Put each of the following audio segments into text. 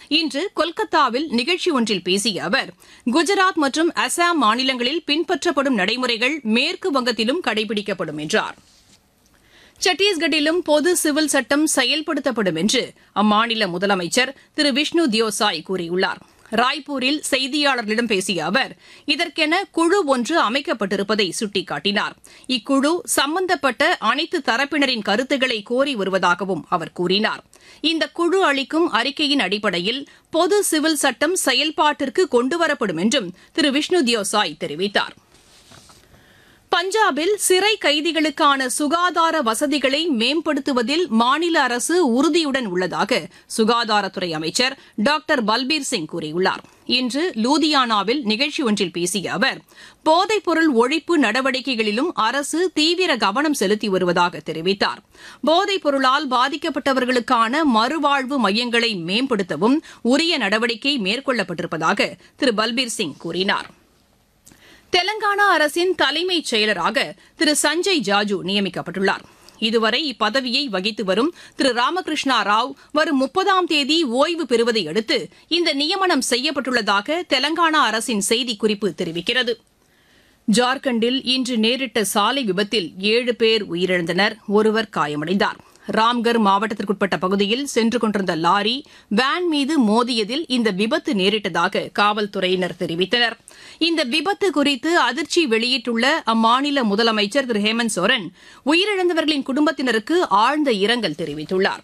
இன்று கொல்கத்தாவில் நிகழ்ச்சி ஒன்றில் பேசிய அவர் குஜராத் மற்றும் அசாம் மாநிலங்களில் பின்பற்றப்படும் நடைமுறைகள் மேற்கு வங்கத்திலும் கடைபிடிக்கப்படும் என்றார் சத்தீஸ்கட்டிலும் பொது சிவில் சட்டம் செயல்படுத்தப்படும் என்று அம்மாநில முதலமைச்சர் திரு விஷ்ணு தியோசாய் கூறியுள்ளார் ராய்ப்பூரில் செய்தியாளர்களிடம் பேசிய அவர் இதற்கென குழு ஒன்று அமைக்கப்பட்டிருப்பதை சுட்டிக்காட்டினார் இக்குழு சம்பந்தப்பட்ட அனைத்து தரப்பினரின் கருத்துக்களை கோரி வருவதாகவும் அவர் கூறினார் இந்த குழு அளிக்கும் அறிக்கையின் அடிப்படையில் பொது சிவில் சட்டம் செயல்பாட்டிற்கு கொண்டுவரப்படும் என்றும் திரு விஷ்ணு தியோசாய் தெரிவித்தார் பஞ்சாபில் சிறை கைதிகளுக்கான சுகாதார வசதிகளை மேம்படுத்துவதில் மாநில அரசு உறுதியுடன் உள்ளதாக சுகாதாரத்துறை அமைச்சர் டாக்டர் பல்பீர் சிங் கூறியுள்ளார் இன்று லூதியானாவில் நிகழ்ச்சி ஒன்றில் பேசிய அவர் போதைப்பொருள் ஒழிப்பு நடவடிக்கைகளிலும் அரசு தீவிர கவனம் செலுத்தி வருவதாக தெரிவித்தார் போதைப் பொருளால் பாதிக்கப்பட்டவர்களுக்கான மறுவாழ்வு மையங்களை மேம்படுத்தவும் உரிய நடவடிக்கை மேற்கொள்ளப்பட்டிருப்பதாக திரு பல்பீர் சிங் கூறினார் தெலங்கானா அரசின் தலைமைச் செயலராக திரு சஞ்சய் ஜாஜூ நியமிக்கப்பட்டுள்ளார் இதுவரை இப்பதவியை வகித்து வரும் திரு ராமகிருஷ்ணா ராவ் வரும் முப்பதாம் தேதி ஓய்வு பெறுவதை அடுத்து இந்த நியமனம் செய்யப்பட்டுள்ளதாக தெலங்கானா அரசின் செய்திக்குறிப்பு தெரிவிக்கிறது ஜார்க்கண்டில் இன்று நேரிட்ட சாலை விபத்தில் ஏழு பேர் உயிரிழந்தனர் ஒருவர் காயமடைந்தார் ராம்கர் மாவட்டத்திற்குட்பட்ட பகுதியில் சென்று கொண்டிருந்த லாரி வேன் மீது மோதியதில் இந்த விபத்து நேரிட்டதாக காவல்துறையினர் தெரிவித்தனர் இந்த விபத்து குறித்து அதிர்ச்சி வெளியிட்டுள்ள அம்மாநில முதலமைச்சர் திரு ஹேமந்த் சோரன் உயிரிழந்தவர்களின் குடும்பத்தினருக்கு ஆழ்ந்த இரங்கல் தெரிவித்துள்ளார்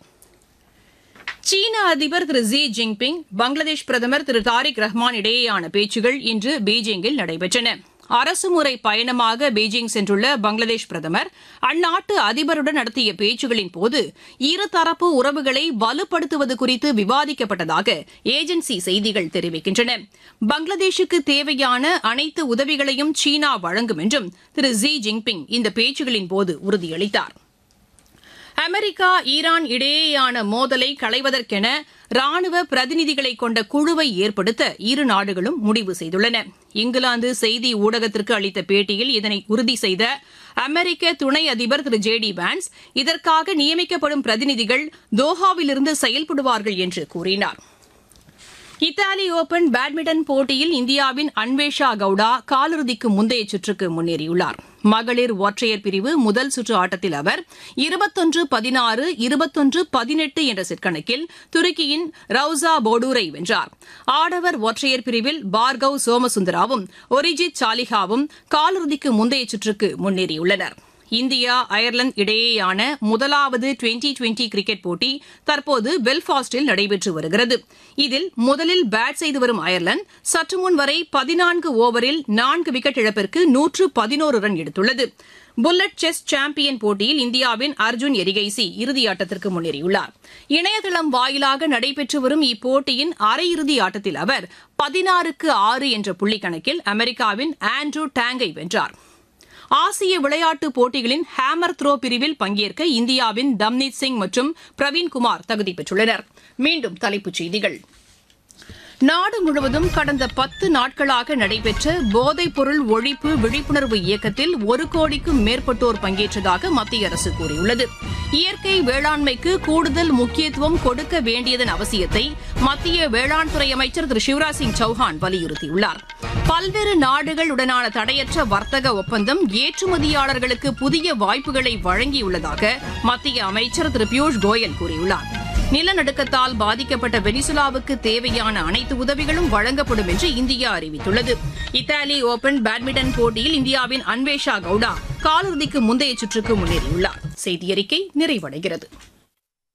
சீன அதிபர் திரு ஜி ஜின்பிங் பங்களாதேஷ் பிரதமர் திரு தாரிக் ரஹ்மான் இடையேயான பேச்சுகள் இன்று பீஜிங்கில் நடைபெற்றன அரசுமுறை பயணமாக பீஜிங் சென்றுள்ள பங்களாதேஷ் பிரதமர் அந்நாட்டு அதிபருடன் நடத்திய பேச்சுகளின் போது இருதரப்பு உறவுகளை வலுப்படுத்துவது குறித்து விவாதிக்கப்பட்டதாக ஏஜென்சி செய்திகள் தெரிவிக்கின்றன பங்களாதேஷுக்கு தேவையான அனைத்து உதவிகளையும் சீனா வழங்கும் என்றும் திரு ஜி ஜின்பிங் இந்த பேச்சுகளின் போது உறுதியளித்தார் அமெரிக்கா ஈரான் இடையேயான மோதலை களைவதற்கென ராணுவ பிரதிநிதிகளை கொண்ட குழுவை ஏற்படுத்த இரு நாடுகளும் முடிவு செய்துள்ளன இங்கிலாந்து செய்தி ஊடகத்திற்கு அளித்த பேட்டியில் இதனை உறுதி செய்த அமெரிக்க துணை அதிபர் திரு ஜே டி வான்ஸ் இதற்காக நியமிக்கப்படும் பிரதிநிதிகள் தோஹாவிலிருந்து செயல்படுவார்கள் என்று கூறினார் இத்தாலி ஓபன் பேட்மிண்டன் போட்டியில் இந்தியாவின் அன்வேஷா கவுடா காலிறுதிக்கு முந்தைய சுற்றுக்கு முன்னேறியுள்ளார் மகளிர் ஒற்றையர் பிரிவு முதல் சுற்று ஆட்டத்தில் அவர் இருபத்தொன்று பதினாறு இருபத்தொன்று பதினெட்டு என்ற செட்கணக்கில் துருக்கியின் ரவுசா போடூரை வென்றார் ஆடவர் ஒற்றையர் பிரிவில் பார்கவ் சோமசுந்தராவும் ஒரிஜித் சாலிஹாவும் காலிறுதிக்கு முந்தைய சுற்றுக்கு முன்னேறியுள்ளனா் இந்தியா அயர்லாந்து இடையேயான முதலாவது டுவெண்டி டுவெண்டி கிரிக்கெட் போட்டி தற்போது பெல்பாஸ்டில் நடைபெற்று வருகிறது இதில் முதலில் பேட் செய்து வரும் அயர்லாந்து சற்று முன் வரை பதினான்கு ஓவரில் நான்கு விக்கெட் இழப்பிற்கு நூற்று பதினோரு ரன் எடுத்துள்ளது புல்லட் செஸ் சாம்பியன் போட்டியில் இந்தியாவின் அர்ஜுன் எரிகைசி இறுதியாட்டத்திற்கு முன்னேறியுள்ளார் இணையதளம் வாயிலாக நடைபெற்று வரும் இப்போட்டியின் அரையிறுதி ஆட்டத்தில் அவர் பதினாறுக்கு ஆறு என்ற புள்ளிக்கணக்கில் அமெரிக்காவின் ஆண்ட்ரூ டேங்கை வென்றார் ஆசிய விளையாட்டுப் போட்டிகளின் ஹேமர் த்ரோ பிரிவில் பங்கேற்க இந்தியாவின் தம்னீத் சிங் மற்றும் பிரவீன்குமார் தகுதி பெற்றுள்ளனர் மீண்டும் தலைப்புச் செய்திகள் நாடு முழுவதும் கடந்த பத்து நாட்களாக நடைபெற்ற போதைப் பொருள் ஒழிப்பு விழிப்புணர்வு இயக்கத்தில் ஒரு கோடிக்கும் மேற்பட்டோர் பங்கேற்றதாக மத்திய அரசு கூறியுள்ளது இயற்கை வேளாண்மைக்கு கூடுதல் முக்கியத்துவம் கொடுக்க வேண்டியதன் அவசியத்தை மத்திய வேளாண் துறை அமைச்சர் திரு சிவராஜ் சிங் சௌஹான் வலியுறுத்தியுள்ளார் பல்வேறு நாடுகளுடனான தடையற்ற வர்த்தக ஒப்பந்தம் ஏற்றுமதியாளர்களுக்கு புதிய வாய்ப்புகளை வழங்கியுள்ளதாக மத்திய அமைச்சர் திரு பியூஷ் கோயல் கூறியுள்ளார் நிலநடுக்கத்தால் பாதிக்கப்பட்ட வெனிசுலாவுக்கு தேவையான அனைத்து உதவிகளும் வழங்கப்படும் என்று இந்தியா அறிவித்துள்ளது இத்தாலி ஓபன் பேட்மிண்டன் போட்டியில் இந்தியாவின் அன்வேஷா கவுடா காலிறுதிக்கு முந்தைய சுற்றுக்கு முன்னேறியுள்ளார் செய்தியறிக்கை நிறைவடைகிறது